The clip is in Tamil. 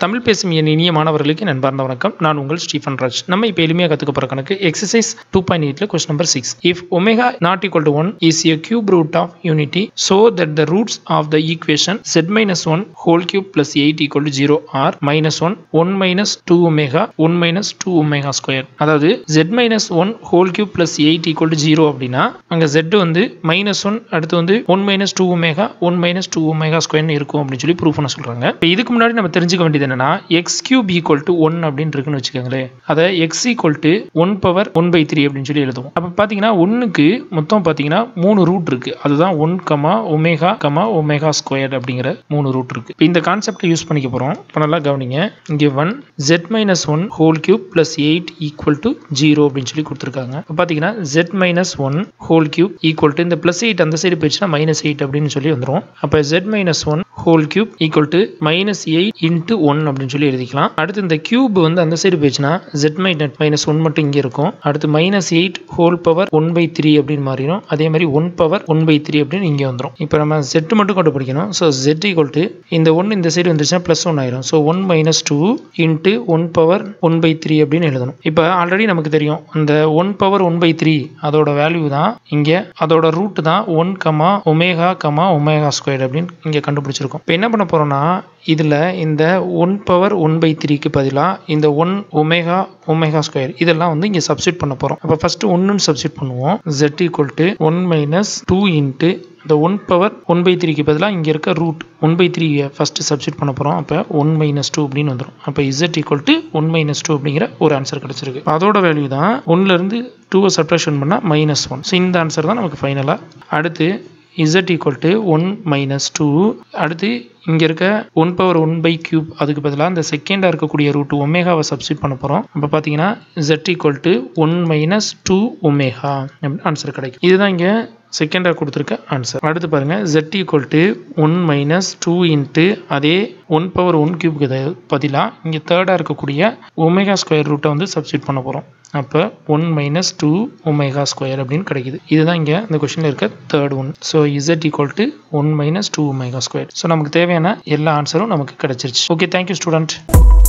தமிழ் பேசும் என் இனிய மாணவர்களுக்கு என் அன்பார்ந்த வணக்கம் நான் உங்கள் ஸ்டீஃபன் ராஜ் நம்ம இப்போ எளிமையாக கற்றுக்க போகிற கணக்கு எக்ஸசைஸ் டூ பாயிண்ட் எயிட்ல question number six if omega not equal to one is a cube root of unity so that the roots of the equation zed minus one whole cube plus eight equal to zero are minus one one minus two omega one minus two omega square அதாவது zed minus one whole cube plus eight equal to zero அப்படின்னா அங்கே ஜெட் வந்து மைனஸ் ஒன் அடுத்து வந்து one minus two omega one minus two omega ஸ்கொயர்னு இருக்கும் அப்படின்னு சொல்லி ப்ரூவ் பண்ண சொல்கிறாங்க இப்போ இதுக்கு முன்னாடி நம்ம தெரிஞ்சுக்க வேண்டியது என்னன்னா x cube equal to one அப்படின்னு இருக்குன்னு வச்சுக்கோங்களேன் அதை x equal to one power one by three அப்படின்னு சொல்லி எழுதுவோம் அப்போ பார்த்தீங்கன்னா ஒன்றுக்கு மொத்தம் பார்த்தீங்கன்னா மூணு ரூட் இருக்கு அதுதான் one comma omega comma omega square அப்படிங்கிற மூணு ரூட் இருக்கு இப்போ இந்த கான்செப்டை யூஸ் பண்ணிக்க போகிறோம் இப்போ நல்லா கவனிங்க இங்கே one zed minus one whole cube plus eight equal to zero அப்படின்னு சொல்லி கொடுத்துருக்காங்க இப்போ பார்த்தீங்கன்னா zed minus one whole cube equal to இந்த பிளஸ் எயிட் அந்த சைடு போயிடுச்சுன்னா மைனஸ் எயிட் அப்படின்னு சொல்லி வந்துடும் அப்போ zed minus one whole cube equal to minus eight into one அப்படின்னு சொல்லி எழுதிக்கலாம் அடுத்து இந்த கியூப் வந்து அந்த சைடு போயிடுச்சுன்னா ஜெட் மைனட் மைனஸ் ஒன் மட்டும் இங்கே இருக்கும் அடுத்து minus eight whole power one by three அப்படின்னு மாறிடும் அதே மாதிரி one power one by three அப்படின்னு இங்கே வந்துடும் இப்போ நம்ம ஜெட் மட்டும் கொண்டு படிக்கணும் ஸோ ஜெட் ஈக்குவல் டு இந்த ஒன் இந்த சைடு வந்துச்சுன்னா ப்ளஸ் ஒன் ஆயிரும் so one minus two into one power one by three அப்படின்னு எழுதணும் இப்போ ஆல்ரெடி நமக்கு தெரியும் அந்த one power one by three அதோட வேல்யூ தான் இங்கே அதோட ரூட் தான் one comma omega comma omega square அப்படின்னு இங்கே கண்டுபிடிச்சிருக்கோம் இப்போ என்ன பண்ண போகிறோம்னா இதில் இந்த ஒன் பவர் ஒன் பை த்ரீக்கு பதிலாக இந்த ஒன் ஒமேகா ஒமேகா ஸ்கொயர் இதெல்லாம் வந்து இங்கே சப்ஸ்டியூட் பண்ண போகிறோம் அப்போ ஃபஸ்ட்டு ஒன்றுன்னு சப்ஸ்டியூட் பண்ணுவோம் zed equal to one minus two into இந்த ஒன் பவர் ஒன் பை த்ரீக்கு பதிலாக இங்கே இருக்க root one by three first substitute பண்ண போகிறோம் அப்போ ஒன் மைனஸ் டூ அப்படின்னு வந்துடும் அப்போ zed equal to one minus two அப்படிங்கிற ஒரு ஆன்சர் கிடச்சிருக்கு அதோட வேல்யூ தான் ஒன்லேருந்து டூவை சப்ட்ராக்ஷன் பண்ணால் மைனஸ் ஒன் ஸோ இந்த ஆன்சர் தான் நமக்கு ஃபைனலாக அடுத்து zed equal to one minus two அடுத்து இங்கே இருக்க one power one by cube அதுக்கு பதிலாக இந்த செகண்டாக இருக்கக்கூடிய ரூட் ஒமேகாவை சப்ஸ்டியூட் பண்ண போகிறோம் அப்போ பார்த்தீங்கன்னா zed equal to one minus two omega அப்படின்னு ஆன்சர் கிடைக்கும் இதுதான் இங்கே செகண்டாக கொடுத்துருக்க ஆன்சர் அடுத்து பாருங்கள் zed equal to one minus two into அதே ஒன் பவர் ஒன் கியூப்க்கு பதிலாக இங்கே தேர்டாக இருக்கக்கூடிய ஒமேகா ஸ்கொயர் ரூட்டை வந்து சப்ஸ்டியூட் பண்ண போகிறோம் அப்போ one minus two omega square அப்படின்னு கிடைக்குது இதுதான் இங்கே இந்த கொஷனில் இருக்க third one so zed equal to one minus two omega square so நமக்கு தேவையான எல்லா ஆன்சரும் நமக்கு கிடைச்சிருச்சு ஓகே தேங்க்யூ ஸ்டூடெண்ட்